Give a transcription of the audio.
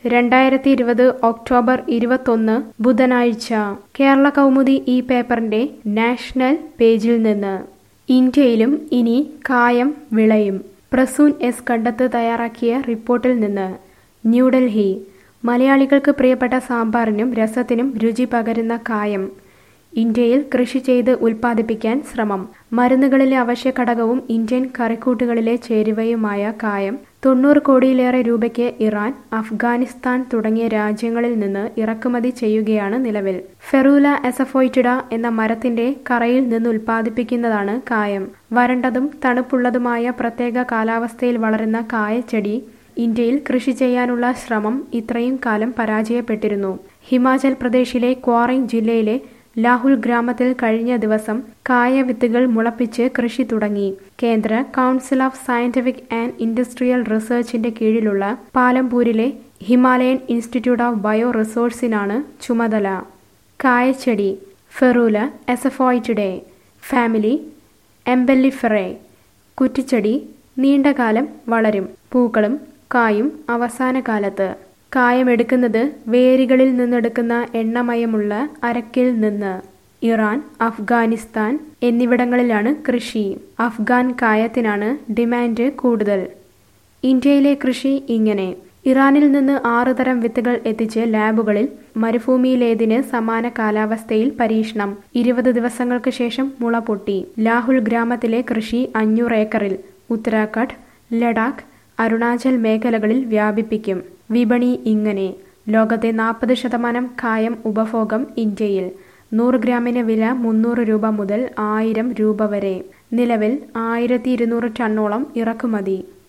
രണ്ടായിരത്തി ഇരുപത് ഒക്ടോബർ ഇരുപത്തൊന്ന് ബുധനാഴ്ച കേരള കൗമുദി ഈ പേപ്പറിന്റെ നാഷണൽ പേജിൽ നിന്ന് ഇന്ത്യയിലും ഇനി കായം വിളയും പ്രസൂൻ എസ് കണ്ടത്ത് തയ്യാറാക്കിയ റിപ്പോർട്ടിൽ നിന്ന് ന്യൂഡൽഹി മലയാളികൾക്ക് പ്രിയപ്പെട്ട സാമ്പാറിനും രസത്തിനും രുചി പകരുന്ന കായം ഇന്ത്യയിൽ കൃഷി ചെയ്ത് ഉൽപ്പാദിപ്പിക്കാൻ ശ്രമം മരുന്നുകളിലെ അവശ്യ ഘടകവും ഇന്ത്യൻ കറിക്കൂട്ടുകളിലെ ചേരുവയുമായ കായം തൊണ്ണൂറ് കോടിയിലേറെ രൂപയ്ക്ക് ഇറാൻ അഫ്ഗാനിസ്ഥാൻ തുടങ്ങിയ രാജ്യങ്ങളിൽ നിന്ന് ഇറക്കുമതി ചെയ്യുകയാണ് നിലവിൽ ഫെറൂല എസഫോയിറ്റിഡ എന്ന മരത്തിന്റെ കറയിൽ നിന്ന് ഉൽപ്പാദിപ്പിക്കുന്നതാണ് കായം വരണ്ടതും തണുപ്പുള്ളതുമായ പ്രത്യേക കാലാവസ്ഥയിൽ വളരുന്ന കായച്ചെടി ഇന്ത്യയിൽ കൃഷി ചെയ്യാനുള്ള ശ്രമം ഇത്രയും കാലം പരാജയപ്പെട്ടിരുന്നു ഹിമാചൽ പ്രദേശിലെ ക്വാറിങ് ജില്ലയിലെ ലാഹുൽ ഗ്രാമത്തിൽ കഴിഞ്ഞ ദിവസം കായവിത്തുകൾ മുളപ്പിച്ച് കൃഷി തുടങ്ങി കേന്ദ്ര council of scientific and industrial റിസർച്ചിന്റെ കീഴിലുള്ള പാലംപൂരിലെ ഹിമാലയൻ ഇൻസ്റ്റിറ്റ്യൂട്ട് ഓഫ് ബയോ റിസോഴ്സിനാണ് ചുമതല കായച്ചെടി ഫെറൂല എസഫോയിറ്റിഡെ ഫാമിലി എംബെല്ലിഫെറെ കുറ്റിച്ചെടി നീണ്ടകാലം വളരും പൂക്കളും കായും അവസാന കാലത്ത് കായമെടുക്കുന്നത് വേരുകളിൽ നിന്നെടുക്കുന്ന എണ്ണമയമുള്ള അരക്കിൽ നിന്ന് ഇറാൻ അഫ്ഗാനിസ്ഥാൻ എന്നിവിടങ്ങളിലാണ് കൃഷി അഫ്ഗാൻ കായത്തിനാണ് ഡിമാൻഡ് കൂടുതൽ ഇന്ത്യയിലെ കൃഷി ഇങ്ങനെ ഇറാനിൽ നിന്ന് ആറ് തരം വിത്തുകൾ എത്തിച്ച് ലാബുകളിൽ മരുഭൂമിയിലേതിന് സമാന കാലാവസ്ഥയിൽ പരീക്ഷണം ഇരുപത് ദിവസങ്ങൾക്ക് ശേഷം മുള പൊട്ടി ലാഹുൽ ഗ്രാമത്തിലെ കൃഷി അഞ്ഞൂറ് ഏക്കറിൽ ഉത്തരാഖണ്ഡ് ലഡാക്ക് അരുണാചൽ മേഖലകളിൽ വ്യാപിപ്പിക്കും വിപണി ഇങ്ങനെ ലോകത്തെ നാൽപ്പത് ശതമാനം കായം ഉപഭോഗം ഇന്ത്യയിൽ നൂറ് ഗ്രാമിന് വില മുന്നൂറ് രൂപ മുതൽ ആയിരം രൂപ വരെ നിലവിൽ ആയിരത്തി ഇരുന്നൂറ് ടണ്ണോളം ഇറക്കുമതി